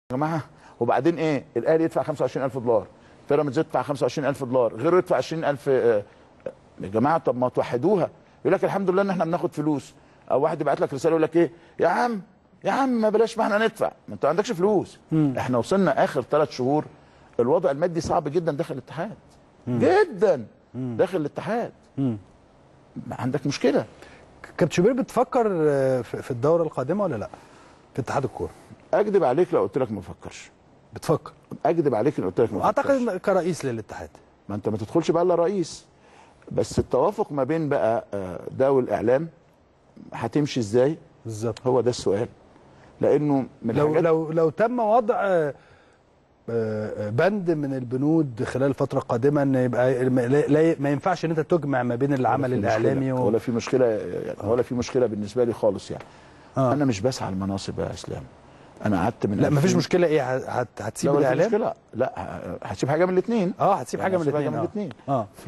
جماعه وبعدين ايه الاهلي يدفع 25000 دولار بيراميدز يدفع 25000 دولار غيره يدفع 20000 آه، يا جماعه طب ما توحدوها يقول لك الحمد لله ان احنا بناخد فلوس او واحد يبعت لك رساله يقول لك ايه يا عم يا عم ما بلاش ما احنا ندفع ما انت ما عندكش فلوس احنا وصلنا اخر ثلاث شهور الوضع المادي صعب جدا داخل الاتحاد جدا داخل الاتحاد ما عندك مشكله كابتن شوبير بتفكر آه، في في الدوره القادمه ولا لا في اتحاد الكوره اكذب عليك لو قلت لك ما بفكرش بتفكر اكذب عليك لو قلت لك ما اعتقد بفكرش إن كرئيس للاتحاد ما انت ما تدخلش بقى الا رئيس بس التوافق ما بين بقى آه، ده والاعلام هتمشي ازاي بالظبط هو ده السؤال لانه من لو الحاجات لو لو تم وضع آه، آه، بند من البنود خلال الفتره القادمه ان يبقى ما- لا- لا- ما ينفعش ان انت تجمع ما بين العمل ولا في الاعلامي مشكلة و... ولا في مشكله يعني ولا في مشكله بالنسبه لي خالص يعني آه. انا مش بسعى المناصب يا اسلام انا قعدت من لا ما فيش 2000 مشكله ايه هت- هتسيب لا ولا في الاعلام مشكله لا ه- هتسيب حاجه من الاثنين اه هتسيب حاجه من هتسيب الاثنين حاجه من الاثنين اه ف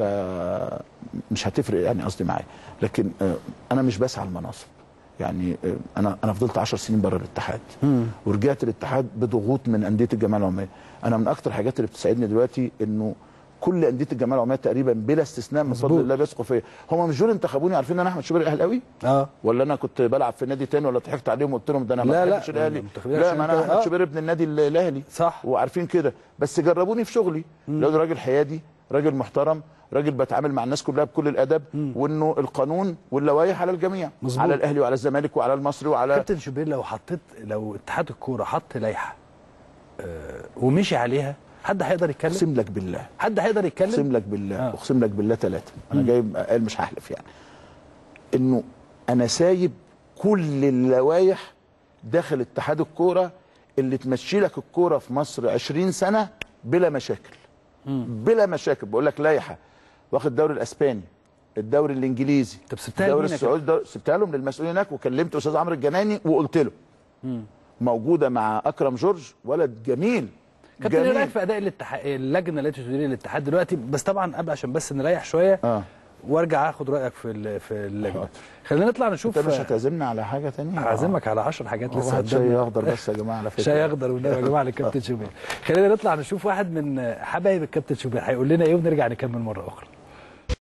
مش هتفرق يعني قصدي معايا لكن آه، انا مش بسعى المناصب يعني آه، انا انا فضلت 10 سنين بره الاتحاد ورجعت الاتحاد بضغوط من انديه الجمعيه العموميه انا من اكتر الحاجات اللي بتسعدني دلوقتي انه كل انديه الجمعيه العموميه تقريبا بلا استثناء من مظبوط. فضل الله بيثقوا فيا هم مش دول انتخبوني عارفين ان انا احمد شوبير اهلاوي اه ولا انا كنت بلعب في نادي تاني ولا ضحكت عليهم وقلت لهم ده انا لا، ما لا، بحبش الاهلي منتخبين لا عشان ما انا أنت- احمد آه. شوبير ابن النادي الاهلي صح وعارفين كده بس جربوني في شغلي لقوا راجل حيادي راجل محترم راجل بتعامل مع الناس كلها بكل الادب وانه القانون واللوائح على الجميع مظبوط. على الاهلي وعلى الزمالك وعلى المصري وعلى كابتن شوبير لو حطيت لو اتحاد الكوره حط لائحه آه ومشي عليها حد هيقدر يتكلم اقسم لك بالله حد هيقدر يتكلم اقسم لك بالله آه. اقسم لك بالله ثلاثه انا جاي قال مش هحلف يعني انه انا سايب كل اللوائح داخل اتحاد الكوره اللي تمشي لك الكوره في مصر 20 سنه بلا مشاكل بلا مشاكل بقول لك لائحه واخد الدوري الاسباني الدوري الانجليزي طب سبتها الدوري لمين يا السعودي الدوري- سبتها لهم للمسؤولين هناك وكلمت استاذ عمرو الجناني وقلت له موجوده مع اكرم جورج ولد جميل كابتن ايه جميل. رايك في اداء الاتحاد اللجنه التي تدير الاتحاد دلوقتي بس طبعا قبل عشان بس نريح شويه اه وارجع اخد رايك في ال- في اللجنه حاضر. خلينا نطلع نشوف انت مش هتعزمنا على حاجه تانية هعزمك على 10 حاجات هو لسه واحد شاي قدامنا اخضر بس يا جماعه على فكره شاي اخضر والنبي يا جماعه للكابتن شوبير خلينا نطلع نشوف واحد من حبايب الكابتن شوبير هيقول لنا ايه ونرجع نكمل مره اخرى